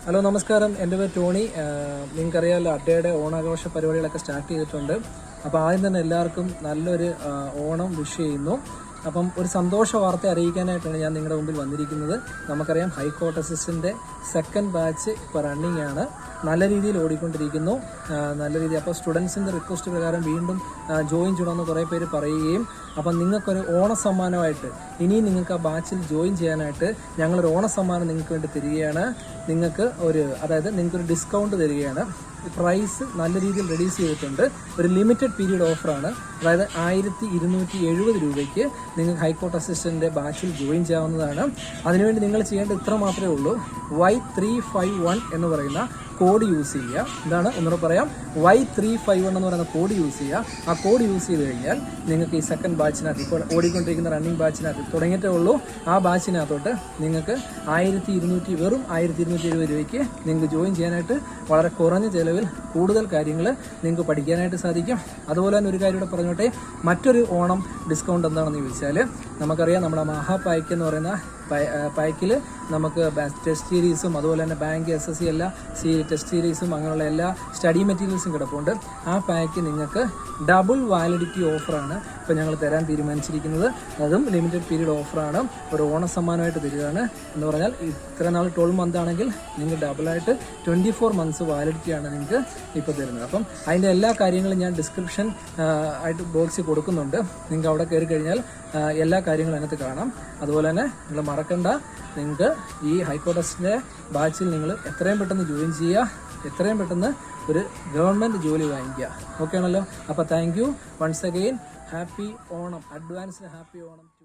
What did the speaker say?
hello നമസ്കാരം എൻ്റെ പേര് ടോണി ആഹ് നിങ്ങൾക്കറിയാമല്ലോ അഡ്ഡയുടെ ഓണാഘോഷ പരിപാടികളൊക്കെ സ്റ്റാർട്ട് ചെയ്തിട്ടുണ്ട് അപ്പോൾ ആദ്യം തന്നെ എല്ലാവർക്കും നല്ലൊരു ആഹ് ഓണം വിഷ് ചെയ്യുന്നു അപ്പം ഒരു സന്തോഷ വാർത്ത അറിയിക്കാനായിട്ടാണ് ഞാൻ നിങ്ങളുടെ മുമ്പിൽ വന്നിരിക്കുന്നത് നമുക്കറിയാം ഹൈക്കോർട്ട് അസിസ്റ്റൻ്റ് സെക്കൻഡ് ബാച്ച് ഇപ്പോൾ റണ്ണിങ് ആണ് നല്ല രീതിയിൽ ഓടിക്കൊണ്ടിരിക്കുന്നു ആഹ് നല്ല രീതിയിൽ അപ്പോൾ സ്റ്റുഡൻസിൻ്റെ റിക്വസ്റ്റ് പ്രകാരം വീണ്ടും ജോയിൻ ചെയ്യണമെന്ന് കുറേ പേര് പറയുകയും അപ്പം നിങ്ങൾക്കൊരു ഓണ സമ്മാനമായിട്ട് ഇനിയും നിങ്ങൾക്ക് ആ ബാച്ചിൽ ജോയിൻ ചെയ്യാനായിട്ട് ഞങ്ങളൊരു ഓണ സമ്മാനം നിങ്ങൾക്ക് വേണ്ടി തരികയാണ് നിങ്ങൾക്ക് ഒരു അതായത് നിങ്ങൾക്കൊരു ഡിസ്കൗണ്ട് തരികയാണ് പ്രൈസ് നല്ല രീതിയിൽ റെഡ്യൂസ് ചെയ്തിട്ടുണ്ട് ഒരു ലിമിറ്റഡ് പീരീഡ് ഓഫറാണ് അതായത് ആയിരത്തി ഇരുന്നൂറ്റി എഴുപത് രൂപയ്ക്ക് നിങ്ങൾക്ക് ഹൈക്കോർട്ട് അസിസ്റ്റൻ്റ് ബാച്ചിൽ ജോയിൻ ചെയ്യാവുന്നതാണ് അതിനുവേണ്ടി നിങ്ങൾ ചെയ്യേണ്ടത് ഇത്ര മാത്രമേ ഉള്ളൂ വൈ ത്രീ ഫൈവ് വൺ എന്ന് പറയുന്ന കോഡ് യൂസ് ചെയ്യുക എന്താണ് ഒന്നുകൂടെ പറയാം വൈ ത്രീ ഫൈവ് വൺ എന്ന് പറയുന്ന കോഡ് യൂസ് ചെയ്യുക ആ കോഡ് യൂസ് ചെയ്ത് കഴിഞ്ഞാൽ നിങ്ങൾക്ക് ഈ സെക്കൻഡ് ബാച്ചിനകത്ത് ഇപ്പോൾ ഓടിക്കൊണ്ടിരിക്കുന്ന റണ്ണിങ് ബാച്ചിനകത്ത് തുടങ്ങിയിട്ടേ ഉള്ളൂ ആ ബാച്ചിനകത്തോട്ട് നിങ്ങൾക്ക് ആയിരത്തി ഇരുന്നൂറ്റി വെറും ആയിരത്തി ഇരുന്നൂറ്റി എഴുപത് രൂപയ്ക്ക് നിങ്ങൾക്ക് ജോയിൻ ചെയ്യാനായിട്ട് വളരെ കുറഞ്ഞ ചിലവിൽ കൂടുതൽ കാര്യങ്ങൾ നിങ്ങൾക്ക് പഠിക്കാനായിട്ട് സാധിക്കും അതുപോലെ തന്നെ ഒരു കാര്യം കൂടെ പറഞ്ഞോട്ടെ മറ്റൊരു ഓണം ഡിസ്കൗണ്ട് എന്താണെന്ന് ചോദിച്ചാൽ നമുക്കറിയാം നമ്മുടെ മഹാപായ്ക്ക് എന്ന് പറയുന്ന പാക്കിൽ നമുക്ക് ടെസ്റ്റ് സീരീസും അതുപോലെ തന്നെ ബാങ്ക് എസ് എസ് സി എല്ലാ സി ടെസ്റ്റ് സീരീസും അങ്ങനെയുള്ള എല്ലാ സ്റ്റഡി മെറ്റീരിയൽസും കിടപ്പുണ്ട് ആ പാക്ക് നിങ്ങൾക്ക് ഡബിൾ വാലിഡിറ്റി ഓഫറാണ് ഇപ്പോൾ ഞങ്ങൾ തരാൻ തീരുമാനിച്ചിരിക്കുന്നത് അതും ലിമിറ്റഡ് പീരീഡ് ഓഫറാണ് ഒരു ഓണ സമ്മാനമായിട്ട് തരികയാണ് എന്ന് പറഞ്ഞാൽ ഇത്ര നാൾ ട്വൽവ് മന്ത് ആണെങ്കിൽ നിങ്ങൾക്ക് ഡബിളായിട്ട് ട്വൻറ്റി ഫോർ മന്ത്സ് വാലിഡിറ്റിയാണ് നിങ്ങൾക്ക് ഇപ്പോൾ തരുന്നത് അപ്പം അതിൻ്റെ എല്ലാ കാര്യങ്ങളും ഞാൻ ഡിസ്ക്രിപ്ഷൻ ആയിട്ട് ബോക്സിൽ കൊടുക്കുന്നുണ്ട് നിങ്ങൾക്ക് അവിടെ കയറി കഴിഞ്ഞാൽ ആ, എല്ലാ കാര്യങ്ങളും അതിനകത്ത് കാണാം അതുപോലെ തന്നെ നിങ്ങൾ മറക്കണ്ട നിങ്ങൾക്ക് ഈ ഹൈക്കോടതിൻ്റെ ബാച്ചിൽ നിങ്ങൾ എത്രയും പെട്ടെന്ന് ജോയിൻ ചെയ്യുക എത്രയും പെട്ടെന്ന് ഒരു ഗവൺമെൻറ് ജോലി വാങ്ങിക്കുക ഓക്കെ ആണല്ലോ അപ്പോൾ thank you once again happy Onam advanced happy Onam